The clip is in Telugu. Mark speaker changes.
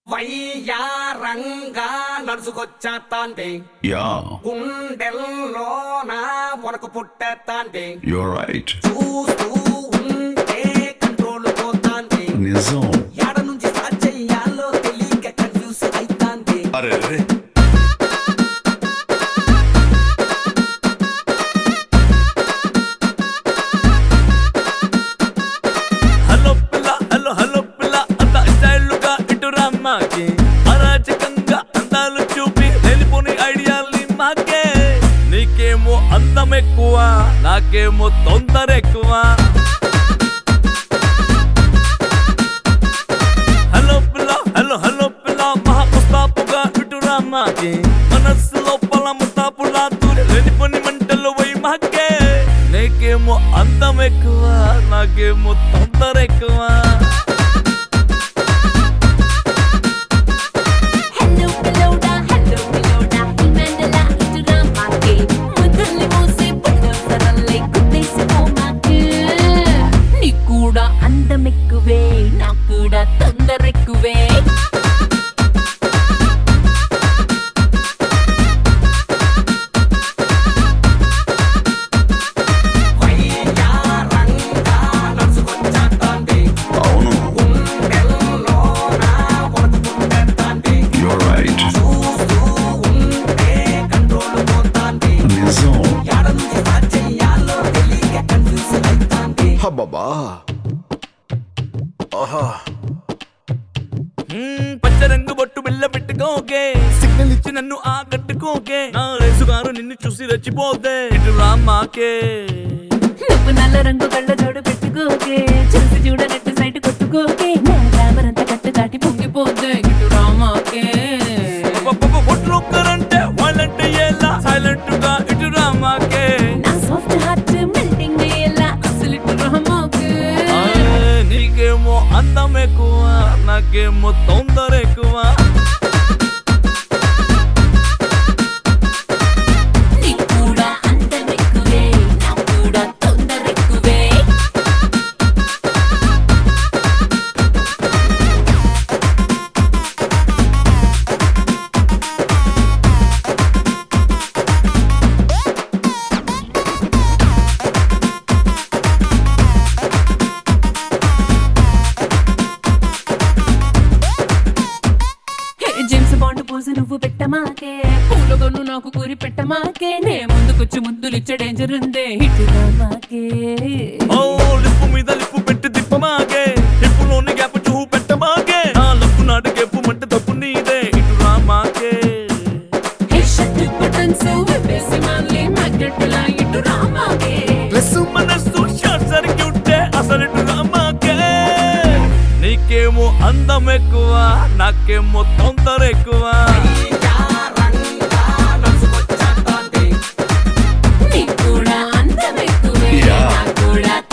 Speaker 1: వయ్యారంగా నడుచుకొచ్చేస్తాంది
Speaker 2: Yeah,
Speaker 1: గుండెల్లో నా వనకు పుట్టేస్తాంది
Speaker 2: you're right.
Speaker 1: చూస్తూ ఉంటే కంట్రోల్ పోతాంది
Speaker 2: నిజం
Speaker 1: ఎడ నుంచి స్టార్ట్ చెయ్యాలో తెలియక కన్ఫ్యూజ్ అయితాంది
Speaker 2: అరే అరే
Speaker 3: హలో పిల్ల హలో హలో పిల్ల అంత స్టైల్గా ఇటు రమ్మాకి అరాచకంగా అందాలు చూపి వెళ్ళిపోని ఐడియాల్ని మాకే నీకేమో అందం ఎక్కువ నాకేమో తొందర ఎక్కువ హలో పిల్ల హలో హలో పిల్ల మహా ముస్తాపుగా ఇటు రమ్మాకి మనస్సు లోపల ముస్తాపులా దూరి వెళ్ళిపోని మంటలు పోయి మాకే నీకేమో అందం ఎక్కువ నాకేమో తొందర ఎక్కువ
Speaker 4: హలో పిల్లోడా హలో పిల్లోడా ఇమెండలా ఇటురా మాకే ముద్దుల్ని మోసే పుల్లసరల్లై కుట్టేసిపో మాకే నీకు కూడా అందం ఎక్కువే నాకు కూడా తొందర ఎక్కువే
Speaker 1: వయ్యారంగా నడుచుకొచ్చేస్తాంది
Speaker 2: అవును
Speaker 1: గుండెల్లో నా వనకు పుట్టేస్తాంది
Speaker 2: you're right.
Speaker 1: చూస్తూ ఉంటే కంట్రోల్ పోతాంది
Speaker 2: నిజం
Speaker 1: ఎడ నుంచి స్టార్ట్ చెయ్యాలో తెలియక కన్ఫ్యూజ్ అయితాంది
Speaker 2: హబ్బబ్బా ఆహా
Speaker 3: మ్మ్, పచ్చ రంగు బొట్టు బిల్ల పెట్టుకోకే సిగ్నల్ ఇచ్చి నన్ను ఆకట్టుకోకే నా రేసుగారు నిన్ను చూసి రెచ్చిపోతే ఇటు రామాకే
Speaker 4: నువ్వు నల్ల రంగు కళ్ళ జోడు పెట్టుకోకే చూసి చూడనట్టు సైట్ కొట్టుకోకే నా గ్లామర్ అంతా కట్టు దాటి పొంగిపోతే ఇటు రామాకే
Speaker 3: ఒక్కరంటే వాళ్ళంటే ఎలా సైలెంట్ గా ఇటు రామాకే
Speaker 4: నా సాఫ్ట్ హార్ట్ మెల్టింగ్ అయ్యేలా అసలు ఇటు రామాకే
Speaker 3: ఆ, నీకేమో అందం ఎక్కువ నాకేమో తొందర ఎక్కువ
Speaker 4: నీకు కూడా అందం ఎక్కువే నాకు కూడా తొందర ఎక్కువే హే జేమ్స్ బాండ్ పోజు నువ్వు పెట్టమాకే పూలగొన్ను నాకు కూరి పెట్టమాకే నే ముందుకొచ్చి ముద్దులు ఇచ్చే డేంజర్ ఉందే ఇటు రామాకే
Speaker 3: ఓ లిప్పు మీద లిప్పు పెట్టి తిప్పమాకే హిప్పులోని గ్యాప్ చూపు పెట్టమాకే నా లప్పు నాటి గెప్పు మంటే తప్పు నీదే ఇటు రామాకే
Speaker 4: హే షట్ బటన్స్ విప్పేసి మాన్లీ మ్యాగ్నెట్ లా ఇటు రామాకే
Speaker 3: ప్లస్ మనస్సు షార్ట్ సర్క్యూట్ అసలు ఇటు రామాకే నీకేమో అందం ఎక్కువ నాకేమో తొందర ఎక్కువ
Speaker 1: వయ్యారంగా నడుచుకొచ్చేస్తాంది
Speaker 4: నీకు కూడా అందం ఎక్కువే
Speaker 2: Yeah.
Speaker 4: నాకు కూడా